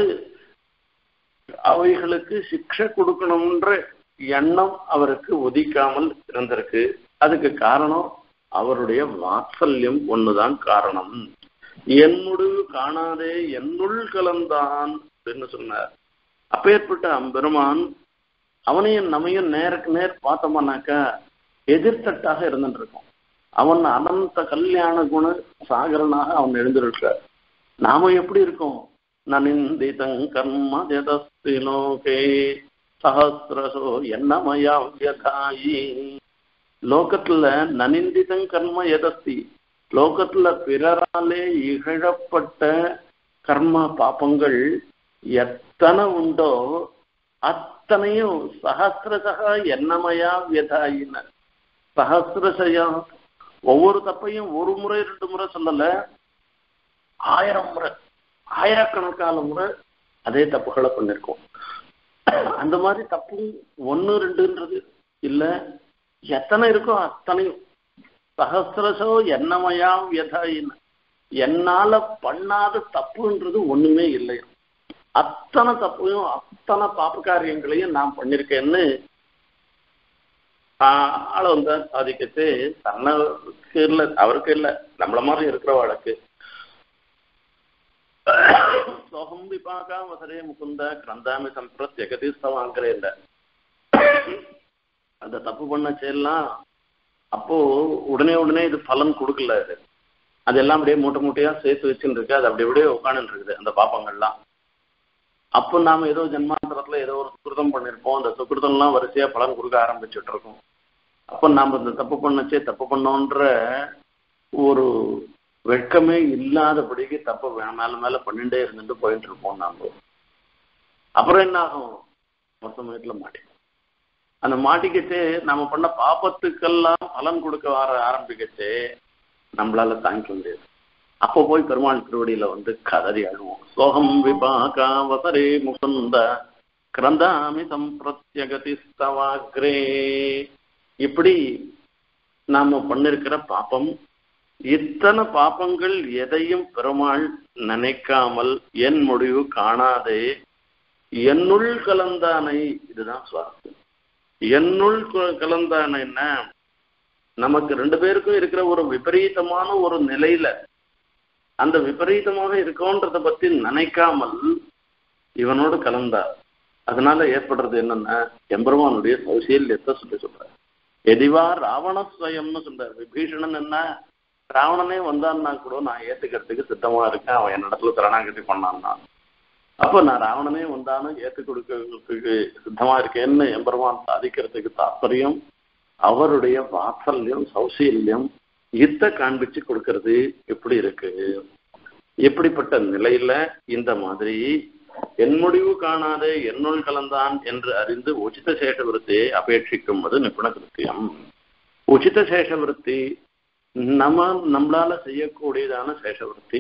அவைகளுக்கு சிக்ஷை கொடுக்கணும்ன்ற எண்ணம் அவருக்கு ஒதிக்காமல் இருந்திருக்கு அதுக்கு காரணம் அவருடைய வாத்சல்யம் ஒண்ணுதான் காரணம் என் முடிவு காணாதே என்னுள் கலந்தான் அப்படின்னு சொன்னார் அப்பேற்பட்ட அம்பெருமான் அவனையும் நம்மையும் நேருக்கு நேர் பார்த்தோம்னாக்கா எதிர்த்தட்டாக இருந்துட்டு இருக்கும் அவன் அனந்த கல்யாண குண சாகரனாக அவன் எழுந்திருக்கார் நாம எப்படி இருக்கோம் நனிந்திதங் கர்ம ஜதஸ்தி லோகே சஹசிரசோ என்னமயா வியதாயி லோகத்துல நனிந்திதங் கர்ம எதஸ்தி லோகத்துல பிறராலே இகழப்பட்ட கர்ம பாப்பங்கள் எத்தனை உண்டோ அத்தனையும் சஹசிரசகா என்னமயா வியதாயின சஹசிரசயா ஒவ்வொரு தப்பையும் ஒரு முறை ரெண்டு முறை சொல்லல ஆயிரம் முறை ஆயிரக்கணக்கான முறை அதே தப்புகளை பண்ணிருக்கோம் அந்த மாதிரி தப்பு ஒன்னு ரெண்டுன்றது இல்ல எத்தனை இருக்கோ அத்தனையும் சகசிரசோ என்னமயாம் எதாயின்னு என்னால பண்ணாத தப்புன்றது ஒண்ணுமே இல்லை அத்தனை தப்பையும் அத்தனை பாப்ப காரியங்களையும் நான் பண்ணிருக்கேன்னு ஆள வந்த சாதிக்கத்து தன்னருக்கு இல்லை அவருக்கு இல்லை நம்மள மாதிரி இருக்கிறவாளுக்கு சோகம் விபாகா வசரே முகுந்த கிரந்தாமி சம்பிரத் ஜெகதி ஸ்தவாங்கிற இல்லை அந்த தப்பு பண்ண செயல்லாம் அப்போ உடனே உடனே இது பலன் கொடுக்கல அது அதெல்லாம் அப்படியே மூட்டை மூட்டையா சேர்த்து வச்சுன்னு இருக்கு அது அப்படி அப்படியே உட்காந்து இருக்குது அந்த பாப்பங்கள்லாம் அப்போ நாம ஏதோ ஜென்மாந்தரத்துல ஏதோ ஒரு சுக்கிருதம் பண்ணிருப்போம் அந்த சுக்கிருதம்லாம் வரிசையா பலன் கொடுக்க ஆரம்பிச்சுட்டு இருக்கோம் அப்போ நாம இந்த தப்பு பண்ணச்சே தப்பு பண்ணோன்ற ஒரு வெட்கமே இல்லாதபடிக்கு தப்பு மேல மேல பண்ணிட்டே இருந்துட்டு போயிட்டு இருப்போம் நாம அப்புறம் என்ன ஆகும் மொத்த வீட்டுல மாட்டிக்கும் அந்த மாட்டிக்கச்சே நம்ம பண்ண பாப்பத்துக்கெல்லாம் பலன் கொடுக்க வர ஆரம்பிக்கச்சே நம்மளால தாங்கிக்க முடியாது அப்போ போய் பெருமாள் திருவடியில வந்து கதறி அழுவோம் சோகம் விபாகா வசரே முகுந்த கிரந்தாமி சம்பிரத்யகதி ஸ்தவாக்ரே இப்படி நாம பண்ணிருக்கிற பாப்பம் இத்தனை பாப்பங்கள் எதையும் பெருமாள் நினைக்காமல் என் முடிவு காணாதே என்னுள் கலந்தானை இதுதான் சுவாரஸ்யம் என்னுள் கலந்தானைன்னா நமக்கு ரெண்டு பேருக்கும் இருக்கிற ஒரு விபரீதமான ஒரு நிலையில அந்த விபரீதமாக இருக்கோன்றத பத்தி நினைக்காமல் இவனோடு கலந்தார் அதனால ஏற்படுறது என்னன்னா எம்பெருமானுடைய சௌசீல்யத்தை சொல்லி சொல்றார் எதிவா ராவணஸ்வயம்னு சொல்றார் விபீஷணன் என்ன ராவணனே வந்தான்னா கூட நான் ஏத்துக்கிறதுக்கு சித்தமா இருக்கேன் அவன் என்னிடத்துல சரணாகதி பண்ணான்னா அப்போ நான் ராவணனே வந்தாலும் ஏத்து கொடுக்கறதுக்கு சித்தமா இருக்கேன்னு எம்பெருமான் சாதிக்கிறதுக்கு தாற்பயம் அவருடைய வாத்சல்யம் சௌசீல்யம் இத்த காண்பிச்சு கொடுக்கறது எப்படி இருக்கு எப்படிப்பட்ட நிலையில இந்த மாதிரி என் முடிவு காணாத என்னுள் கலந்தான் என்று அறிந்து உச்சித சேஷ விருத்தியை அபேட்சிக்கும்போது நிபுண கிருத்தியம் உச்சித சேஷ விருத்தி நம்ம நம்மளால செய்யக்கூடியதான சேஷ விருத்தி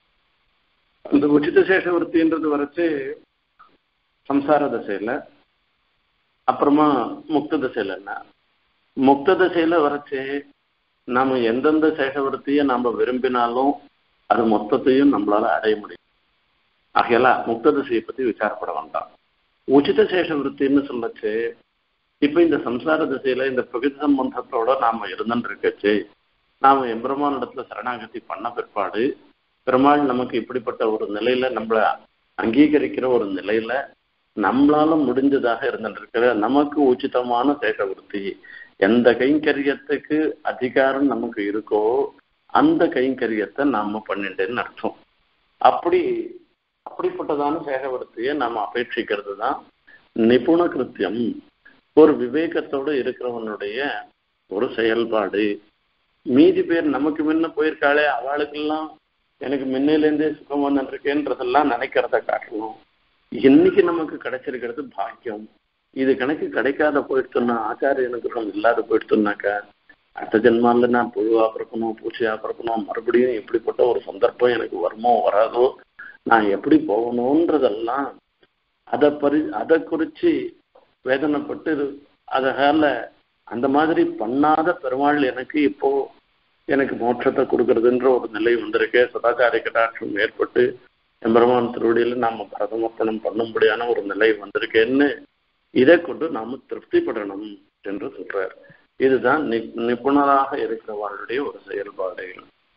அந்த உச்சித சேஷ விருத்தின்றது வரைச்சு சம்சார தசையில அப்புறமா முக்த தசையில என்ன முக்த தசையில வரைச்சு நாம எந்தெந்த சேஷவர்த்தியை நாம விரும்பினாலும் அது மொத்தத்தையும் நம்மளால அடைய முடியும் ஆகையால முக்த திசையை பத்தி விசாரப்பட வேண்டாம் உச்சித சேஷ விருத்தின்னு சொல்லச்சு இப்ப இந்த சம்சார திசையில இந்த பிரகிருதி சம்பந்தத்தோட நாம இருந்துட்டு இருக்கச்சு நாம எம்பெருமான் இடத்துல சரணாகதி பண்ண பிற்பாடு பெருமாள் நமக்கு இப்படிப்பட்ட ஒரு நிலையில நம்மள அங்கீகரிக்கிற ஒரு நிலையில நம்மளால முடிஞ்சதாக இருந்துட்டு இருக்கிற நமக்கு உச்சிதமான சேஷ விருத்தி எந்த கைங்கரியத்துக்கு அதிகாரம் நமக்கு இருக்கோ அந்த கைங்கரியத்தை நாம பண்ணிட்டேன்னு அர்த்தம் அப்படி அப்படிப்பட்டதான சேகவர்த்தியை நாம அபேட்சிக்கிறது தான் நிபுண கிருத்தியம் ஒரு விவேகத்தோடு இருக்கிறவனுடைய ஒரு செயல்பாடு மீதி பேர் நமக்கு முன்ன போயிருக்காளே அவளுக்கெல்லாம் எனக்கு முன்னிலேருந்தே சுகம் வந்துருக்கேன்றதெல்லாம் நினைக்கிறத காட்டணும் இன்னைக்கு நமக்கு கிடைச்சிருக்கிறது பாக்கியம் இது கணக்கு கிடைக்காத போயிடுச்சுன்னா ஆச்சாரிய அனுகிரகம் இல்லாத போயிடுச்சுனாக்கா அடுத்த ஜென்மால நான் புழுவா பிறக்கணும் பூச்சியா பிறக்கணும் மறுபடியும் எப்படிப்பட்ட ஒரு சந்தர்ப்பம் எனக்கு வருமோ வராதோ நான் எப்படி போகணுன்றதெல்லாம் அதை பரி அதை குறிச்சு வேதனைப்பட்டு அதனால அந்த மாதிரி பண்ணாத பெருமாள் எனக்கு இப்போ எனக்கு மோட்சத்தை கொடுக்கறதுன்ற ஒரு நிலை வந்திருக்கு சதாச்சாரிய கடாட்சம் ஏற்பட்டு எம்பெருமான் திருவடியில நாம பரதமர்ப்பணம் பண்ணும்படியான ஒரு நிலை வந்திருக்கேன்னு இதை கொண்டு நாம திருப்திப்படணும் என்று சொல்றார் இதுதான் நிபுணராக இருக்கிறவர்களுடைய ஒரு செயல்பாடு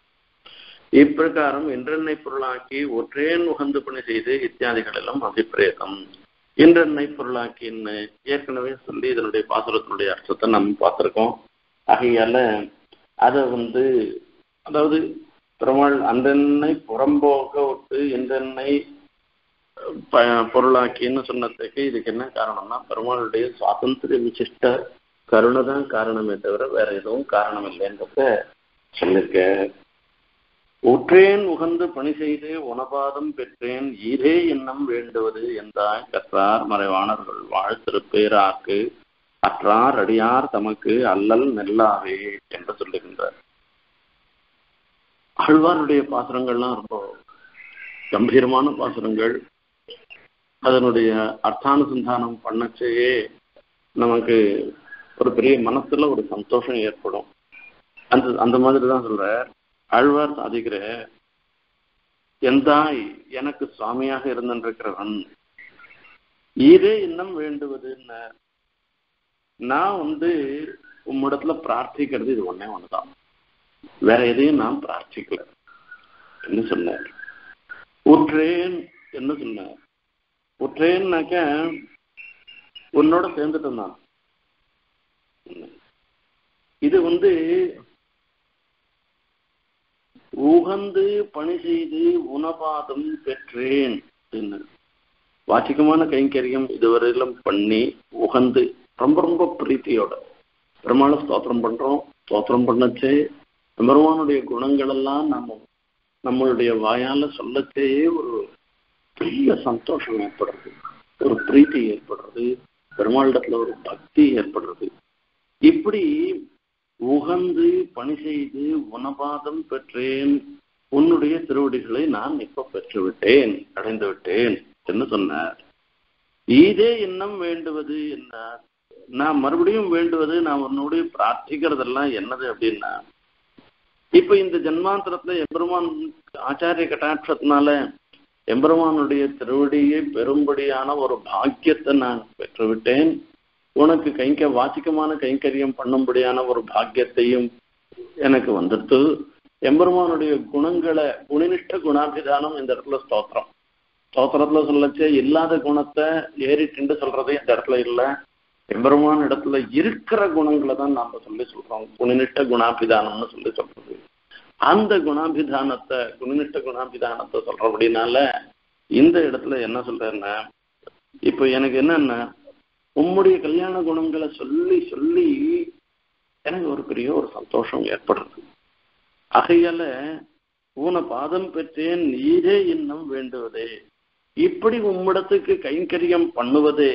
இப்பிரகாரம் இன்றெண்ணை பொருளாக்கி ஒற்றேன் உகந்து பணி செய்து இத்தியாதிகள் எல்லாம் அபிப்பிரேதம் இன்றெண்ணை பொருளாக்கின்னு ஏற்கனவே சொல்லி இதனுடைய பாசுரத்தினுடைய அர்த்தத்தை நம்ம பார்த்துருக்கோம் ஆகையால அதை வந்து அதாவது பெருமாள் அந்தெண்ணை புறம்போக விட்டு இன்றெண்ணை பொருளாக்கின்னு சொன்னதுக்கு இதுக்கு என்ன காரணம்னா பெருமாளுடைய சுவாதந்திர விசிஷ்ட கருணை தான் காரணமே தவிர வேற எதுவும் காரணம் இல்லைன்றத சொல்லிருக்க உற்றேன் உகந்து பணி செய்து உணபாதம் பெற்றேன் ஈரே எண்ணம் வேண்டுவது என்றாய் கற்றார் மறைவாணர்கள் வாழ்த்திருப்பேராக்கு அற்றார் அடியார் தமக்கு அல்லல் நெல்லாவே என்று சொல்லுகின்றார் ஆழ்வாருடைய பாசுரங்கள்லாம் ரொம்ப கம்பீரமான பாசுரங்கள் அதனுடைய அர்த்தானுசந்தானம் பண்ணச்சேயே நமக்கு ஒரு பெரிய மனசுல ஒரு சந்தோஷம் ஏற்படும் அந்த அந்த மாதிரி தான் சொல்ற ஆழ்வார் சாதிக்கிற எந்தாய் எனக்கு சுவாமியாக இருந்திருக்கிறவன் இதே இன்னும் வேண்டுவதுன்னு நான் வந்து உம்மிடத்துல பிரார்த்திக்கிறது இது ஒன்னே ஒண்ணுதான் வேற எதையும் நான் பிரார்த்திக்கல என்ன சொன்னார் உற்றேன் என்ன சொன்னார் உற்றேன்னாக்க உன்னோட சேர்ந்துட்டேன் நான் இது வந்து உகந்து பணி செய்து உணபாதம் பெற்றேன் என்ன வாச்சிகமான கைங்கரியம் இதுவரையிலும் பண்ணி உகந்து ரொம்ப ரொம்ப பிரீத்தியோட பெருமாளை ஸ்தோத்திரம் பண்றோம் ஸ்தோத்திரம் பண்ணச்சே பெருமானுடைய குணங்கள் எல்லாம் நம்ம நம்மளுடைய வாயால சொல்லச்சே ஒரு பெரிய சந்தோஷம் ஏற்படுறது ஒரு பிரீத்தி ஏற்படுறது பெருமாளிடத்துல ஒரு பக்தி ஏற்படுறது இப்படி உகந்து பணி செய்து உணபாதம் பெற்றேன் உன்னுடைய திருவடிகளை நான் இப்ப பெற்று விட்டேன் அடைந்து விட்டேன் என்று சொன்னார் இதே எண்ணம் வேண்டுவது என்ன நான் மறுபடியும் வேண்டுவது நான் உன்னுடைய பிரார்த்திக்கிறதெல்லாம் என்னது அப்படின்னா இப்ப இந்த ஜென்மாந்திரத்துல எம்பெருமான் ஆச்சாரிய கட்டாட்சத்தினால எம்பெருமானுடைய திருவடியை பெரும்படியான ஒரு பாக்கியத்தை நான் பெற்றுவிட்டேன் உனக்கு கைங்க வாசிக்கமான கைங்கரியம் பண்ணும்படியான ஒரு பாக்கியத்தையும் எனக்கு வந்துடுத்து எம்பெருமானுடைய குணங்களை குணனிஷ்ட குணாபிதானம் இந்த இடத்துல ஸ்தோத்திரம் ஸ்தோத்திரத்துல சொல்லச்சே இல்லாத குணத்தை ஏறிட்டு சொல்றது இந்த இடத்துல இல்ல எம்பெருமான் இடத்துல இருக்கிற குணங்களை தான் நாம சொல்லி சொல்றோம் குணனிஷ்ட குணாபிதானம்னு சொல்லி சொல்றது அந்த குணாபிதானத்தை குணனிஷ்ட குணாபிதானத்தை சொல்றபடினால இந்த இடத்துல என்ன சொல்றேன்னா இப்ப எனக்கு என்னன்னா உம்முடைய கல்யாண குணங்களை சொல்லி சொல்லி எனக்கு ஒரு பெரிய ஒரு சந்தோஷம் ஏற்படுறது ஆகையால ஊன பாதம் பெற்றேன் நீரே இன்னும் வேண்டுவதே இப்படி உம்மிடத்துக்கு கைங்கரியம் பண்ணுவதே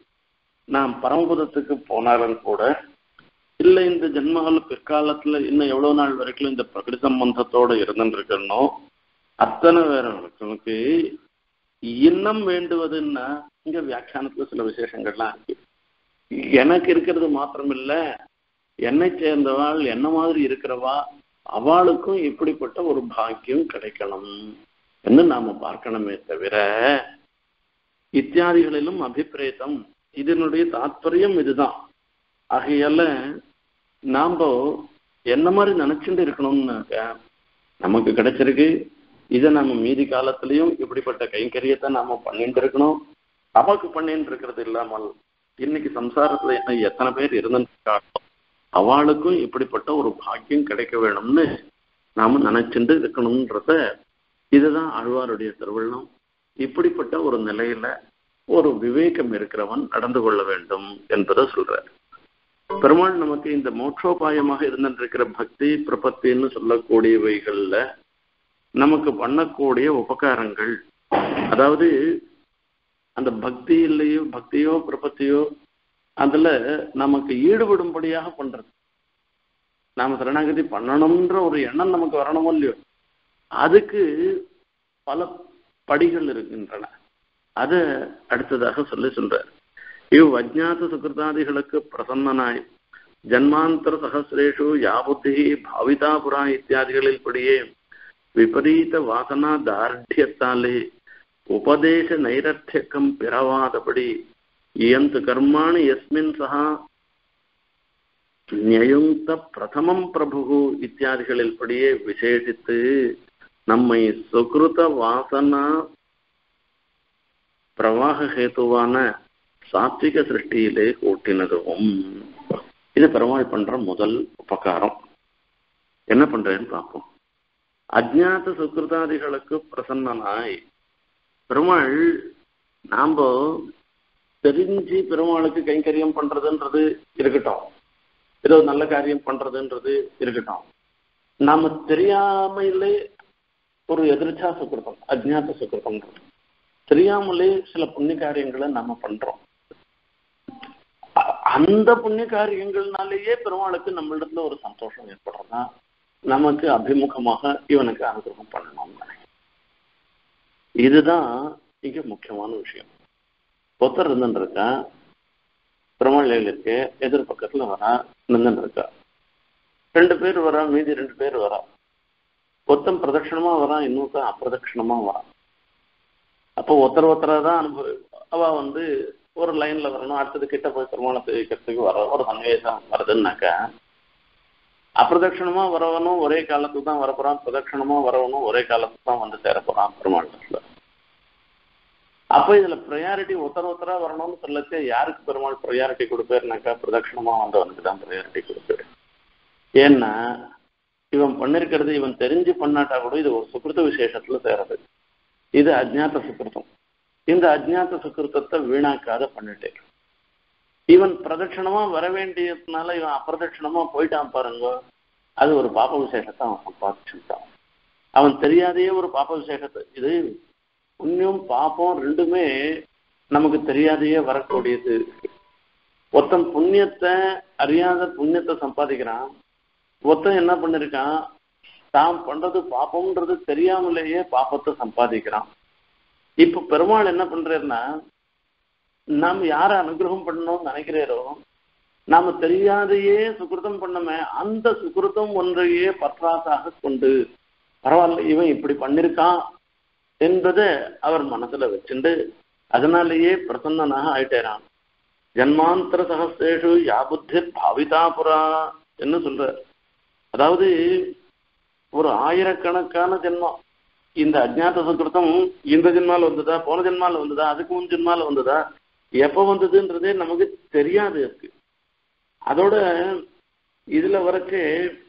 நான் பரமபதத்துக்கு போனாலும் கூட இல்லை இந்த ஜென்மகால பிற்காலத்துல இன்னும் எவ்வளவு நாள் வரைக்கும் இந்த பிரகடி சம்பந்தத்தோட இருந்துருக்கணும் அத்தனை பேர்களுக்கு இன்னம் வேண்டுவதுன்னா இங்க வியாக்கியானத்துல சில விசேஷங்கள்லாம் இருக்கு எனக்கு இருக்கிறது மாத்திரமில்ல என்னை சேர்ந்தவாள் என்ன மாதிரி இருக்கிறவா அவளுக்கும் இப்படிப்பட்ட ஒரு பாக்கியம் கிடைக்கணும் என்று நாம பார்க்கணுமே தவிர இத்தியாதிகளிலும் அபிப்பிரேதம் இதனுடைய தாத்பரியம் இதுதான் ஆகையால நாம என்ன மாதிரி நினைச்சுட்டு இருக்கணும்னாக்க நமக்கு கிடைச்சிருக்கு இதை நம்ம மீதி காலத்திலையும் இப்படிப்பட்ட கைங்கரியத்தை நாம பண்ணிட்டு இருக்கணும் நமக்கு பண்ணிட்டு இருக்கிறது இல்லாமல் இன்னைக்கு சம்சாரத்துல என்ன எத்தனை பேர் இருந்துருக்காங்களோ அவளுக்கும் இப்படிப்பட்ட ஒரு பாக்கியம் கிடைக்க வேணும்னு நாம நினைச்சுட்டு இருக்கணும்ன்றத இதுதான் ஆழ்வாருடைய திருவள்ளம் இப்படிப்பட்ட ஒரு நிலையில ஒரு விவேகம் இருக்கிறவன் நடந்து கொள்ள வேண்டும் என்பதை சொல்றார் பெருமாள் நமக்கு இந்த மோட்சோபாயமாக இருந்திருக்கிற பக்தி பிரபத்தின்னு சொல்லக்கூடியவைகள்ல நமக்கு பண்ணக்கூடிய உபகாரங்கள் அதாவது அந்த பக்தியிலையோ பக்தியோ பிரபத்தியோ அதுல நமக்கு ஈடுபடும்படியாக பண்றது நாம சரணாகதி பண்ணணும்ன்ற ஒரு எண்ணம் நமக்கு வரணுமோ இல்லையோ அதுக்கு பல படிகள் இருக்கின்றன அத அடுத்ததாக சொல்லி சொல்றார் இவ் அஜ்ஞாத சுகிருதாதிகளுக்கு பிரசன்னனாய் ஜன்மாந்தர சகசிரேஷு யாபுத்தி பாவிதா புரா இத்தியாதிகளில் படியே விபரீத வாசனா தார்ಢ்யத்தாலே உபதேச நைரர்த்தியக்கம் பிறவாதபடி இயந்து கர்மாணி எஸ்மின் சகா நியுக்த பிரதமம் பிரபு இத்தியாதிகளில் படியே விசேஷித்து நம்மை சுகிருத வாசனா பிரவாக ஹேத்துவான சாத்விக சிருஷ்டியிலே கூட்டினதும் இது பெருமாள் பண்ற முதல் உபகாரம் என்ன பண்றேன்னு பார்ப்போம் அஜ்ஞாத சுக்கிருதாதிகளுக்கு பிரசன்னனாய் பெருமாள் நாம தெரிஞ்சு பெருமாளுக்கு கைங்கரியம் பண்றதுன்றது இருக்கட்டும் ஏதோ நல்ல காரியம் பண்றதுன்றது இருக்கட்டும் நாம தெரியாமலே ஒரு எதிர்ச்சா சுக்கிருத்தம் அஜ்ஞாத சுக்கிருத்தம் தெரியாமலே சில புண்ணிய காரியங்களை நாம பண்றோம் அந்த புண்ணிய காரியங்கள்னாலேயே பெருமாளுக்கு நம்மளிடத்துல ஒரு சந்தோஷம் ஏற்படுறதா நமக்கு அபிமுகமாக இவனுக்கு அனுகிரகம் பண்ணணும் இதுதான் இங்க முக்கியமான விஷயம் ஒருத்தர் இருந்துட்டு இருக்கா பிரம்மலையிலுக்கு எதிர் பக்கத்துல வரா நின்றுட்டு இருக்கா ரெண்டு பேர் வரா மீதி ரெண்டு பேர் வரா ஒருத்தன் பிரதட்சணமா வரான் இன்னொருத்தன் அப்பிரதட்சணமா வரான் அப்போ ஒருத்தர் ஒருத்தரை தான் அனுபவி அவ வந்து ஒரு லைன்ல வரணும் அடுத்தது கிட்ட போய் பெருமாளை தெரிவிக்கிறதுக்கு வர ஒரு சன்னிவேசம் வருதுன்னாக்கா அப்பிரதட்சணமா வரவனும் ஒரே காலத்துக்கு தான் வரப்போறான் பிரதட்சணமா வரவனும் ஒரே காலத்துக்கு தான் வந்து சேர போறான் பெருமாள் அப்போ இதுல ப்ரையாரிட்டி ஒருத்தர் ஒருத்தரா வரணும்னு சொல்லச்சு யாருக்கு பெருமாள் ப்ரையாரிட்டி கொடுப்பாருனாக்கா பிரதட்சணமா வந்தவனுக்கு தான் ப்ரையாரிட்டி கொடுப்பாரு ஏன்னா இவன் பண்ணிருக்கிறது இவன் தெரிஞ்சு பண்ணாட்டா கூட இது ஒரு சுக்கிருத்த விசேஷத்துல சேரது இது அஜ்ஞாத சுக்கிருத்தம் இந்த அஜ்ஞாத சுக்கிருத்தத்தை வீணாக்காத பண்ணிட்டேன் இவன் பிரதட்சணமா வர வேண்டியதுனால இவன் அப்பிரதட்சணமா போயிட்டான் பாருங்க அது ஒரு பாப விசேஷத்தை அவன் சம்பாதிச்சுட்டான் அவன் தெரியாதையே ஒரு பாப விசேஷத்தை இது புண்ணியம் பாப்பம் ரெண்டுமே நமக்கு தெரியாதையே வரக்கூடியது ஒருத்தன் புண்ணியத்தை அறியாத புண்ணியத்தை சம்பாதிக்கிறான் ஒருத்தன் என்ன பண்ணிருக்கான் தான் பண்றது பாப்பம்ன்றது தெரியாமலேயே பாப்பத்தை சம்பாதிக்கிறான் இப்ப பெருமாள் என்ன பண்றாருன்னா நாம் யாரை அனுகிரகம் பண்ணணும்னு நினைக்கிறீரோ நாம தெரியாதையே சுகிருதம் பண்ணமே அந்த சுகிருதம் ஒன்றையே பற்றாசாக கொண்டு பரவாயில்ல இவன் இப்படி பண்ணிருக்கான் என்பதை அவர் மனசுல வச்சுண்டு அதனாலேயே பிரசன்னனாக ஆயிட்டேரான் ஜன்மாந்தர சகசேஷு யா புத்தி பாவிதா புறா என்ன சொல்ற அதாவது ஒரு ஆயிரக்கணக்கான ஜென்மம் இந்த அஜ்ஞாத சுக்கிருத்தம் இந்த ஜென்மால வந்ததா போன ஜென்மால வந்ததா அதுக்கு முன் ஜென்மால வந்ததா எப்ப வந்ததுன்றதே நமக்கு தெரியாது இருக்கு அதோட இதுல வரைச்சு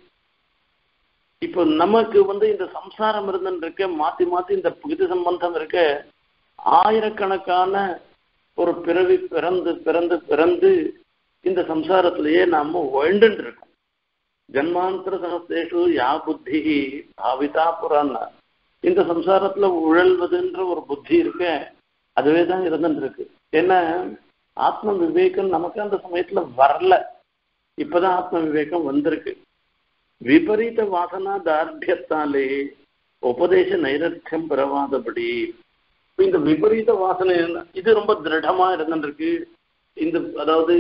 இப்போ நமக்கு வந்து இந்த சம்சாரம் இருந்துன்னு இருக்க மாத்தி மாத்தி இந்த புகித சம்பந்தம் இருக்க ஆயிரக்கணக்கான ஒரு பிறவி பிறந்து பிறந்து பிறந்து இந்த சம்சாரத்திலேயே நாம வாழ்ந்துட்டு இருக்கோம் ஜன்மாந்தர சகசேஷு யா புத்தி பாவிதா புறான்னா இந்த சம்சாரத்துல உழல்வதுன்ற ஒரு புத்தி இருக்க அதுவே தான் இருந்துட்டு இருக்கு ஏன்னா ஆத்ம விவேகம் நமக்கு அந்த சமயத்துல வரல இப்பதான் ஆத்ம விவேகம் வந்திருக்கு விபரீத வாசனா தார்டியத்தாலே உபதேச நைரத்தியம் பெறவாதபடி இந்த விபரீத வாசனை இது ரொம்ப திருடமா இருந்துருக்கு இந்த அதாவது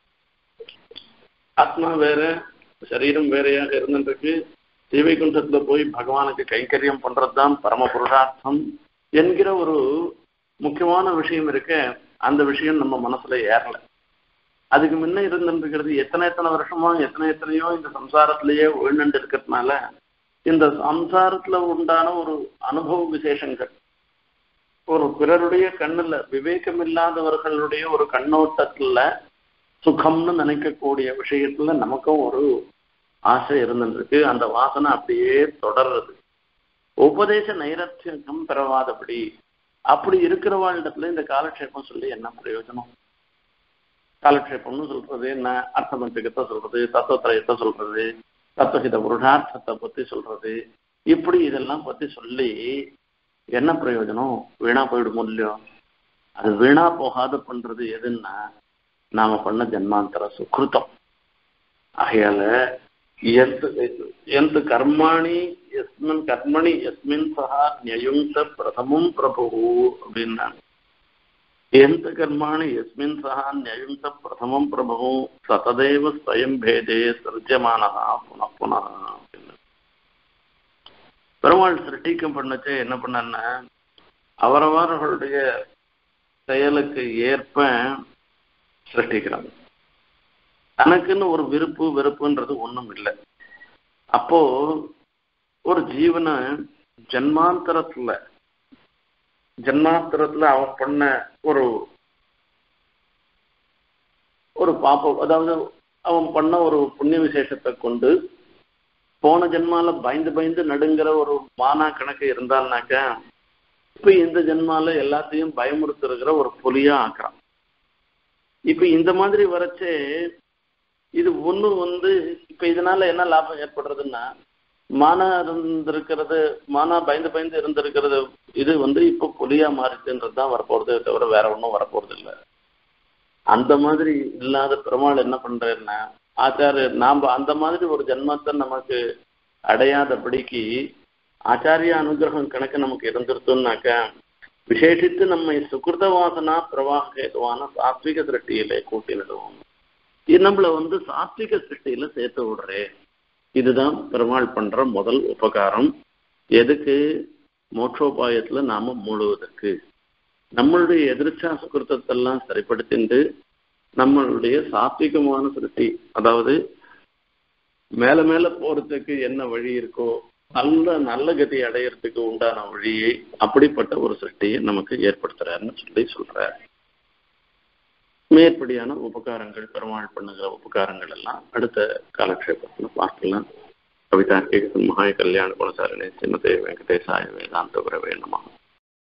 ஆத்மா வேற சரீரம் வேறையாக இருந்துருக்கு ஸ்ரீவைகுண்டத்துல போய் பகவானுக்கு கைங்கரியம் பண்றதுதான் பரம புருஷார்த்தம் என்கிற ஒரு முக்கியமான விஷயம் இருக்க அந்த விஷயம் நம்ம மனசுல ஏறல அதுக்கு முன்ன இருந்துருக்கிறது எத்தனை எத்தனை வருஷமா எத்தனை எத்தனையோ இந்த சம்சாரத்திலேயே விழுந்து இருக்கிறதுனால இந்த சம்சாரத்துல உண்டான ஒரு அனுபவ விசேஷங்கள் ஒரு பிறருடைய கண்ணுல விவேகம் இல்லாதவர்களுடைய ஒரு கண்ணோட்டத்துல சுகம்னு நினைக்கக்கூடிய விஷயத்துல நமக்கும் ஒரு ஆசை இருந்துருக்கு அந்த வாசனை அப்படியே தொடர்றது உபதேச நைரத்தியம் பெறவாதபடி அப்படி இருக்கிறவாளிடத்துல இந்த காலக்ஷேபம் சொல்லி என்ன பிரயோஜனம் காலக்ஷேபம்னு சொல்றது என்ன அர்த்தமந்திகத்தை சொல்றது தத்துவத்திரயத்தை சொல்றது தத்துவஹித புருஷார்த்தத்தை பத்தி சொல்றது இப்படி இதெல்லாம் பத்தி சொல்லி என்ன பிரயோஜனம் வீணா போயிடுமோ இல்லையோ அது வீணா போகாத பண்றது எதுன்னா நாம பண்ண ஜன்மாந்தர சுக்ருத்தம் ஆகையால எந்த கர்மாணி எஸ்மின் கர்மணி எஸ்மின் சஹா நியுங்க பிரதமும் பிரபு அப்படின்னாங்க எந்த கர்மாணி எஸ்மின் சஹா நியுங்க பிரதமம் பிரபு சததேவ ஸ்வயம் பேதே சிருஜமானஹா புன புன பெருமாள் சிருஷ்டிக்கம் பண்ணச்சு என்ன பண்ணன்னா அவரவர்களுடைய செயலுக்கு ஏற்ப சிருஷ்டிக்கிறாங்க தனக்குன்னு ஒரு விருப்பு வெறுப்புன்றது ஒண்ணும் இல்லை அப்போ ஒரு ஜீவனை ஜன்மாந்தரத்துல ஜன்மாந்தரத்துல அவன் பண்ண ஒரு ஒரு பாப்பம் அதாவது அவன் பண்ண ஒரு புண்ணிய விசேஷத்தை கொண்டு போன ஜென்மால பயந்து பயந்து நடுங்கிற ஒரு மானா கணக்கு இருந்தான்னாக்கா இப்ப இந்த ஜென்மால எல்லாத்தையும் பயமுறுத்துருக்கிற ஒரு புலியா ஆக்குறான் இப்ப இந்த மாதிரி வரைச்சே இது ஒண்ணு வந்து இப்ப இதனால என்ன லாபம் ஏற்படுறதுன்னா மானா இருந்திருக்கிறது மானா பயந்து பயந்து இருந்திருக்கிறது இது வந்து இப்போ புலியா மாறிச்சுன்றது தான் வரப்போறது தவிர வேற ஒன்றும் வரப்போறது இல்லை அந்த மாதிரி இல்லாத பெருமாள் என்ன பண்றாருன்னா ஆச்சாரியர் நாம அந்த மாதிரி ஒரு ஜென்மத்தை நமக்கு அடையாதபடிக்கு ஆச்சாரிய அனுகிரகம் கணக்கு நமக்கு இருந்திருத்தோம்னாக்க விசேஷித்து நம்மை சுகிருத வாசனா பிரவாக ஹேதுவான சாத்விக சிருஷ்டியிலே கூட்டினிடுவோம் இது நம்மள வந்து சாத்விக சிருஷ்டியில சேர்த்து விடுறே இதுதான் பெருமாள் பண்ற முதல் உபகாரம் எதுக்கு மோட்சோபாயத்துல நாம மூழுவதற்கு நம்மளுடைய எதிர்ச்சா சுகிருத்தத்தெல்லாம் சரிப்படுத்திண்டு நம்மளுடைய சாத்விகமான சிருஷ்டி அதாவது மேல மேல போறதுக்கு என்ன வழி இருக்கோ நல்ல நல்ல கதி அடையறதுக்கு உண்டான வழியை அப்படிப்பட்ட ஒரு சிருஷ்டியை நமக்கு ஏற்படுத்துறாருன்னு சொல்லி சொல்றார் மேற்படியான உபகாரங்கள் பெருமாள் பண்ணுகிற உபகாரங்கள் எல்லாம் அடுத்த காலக்ஷேபத்தில் பார்க்கலாம் கவிதா கேகசன் மகாய கல்யாண குணசாரணி சின்னதே வெங்கடேசாய வேதாந்த குரவே நமகம்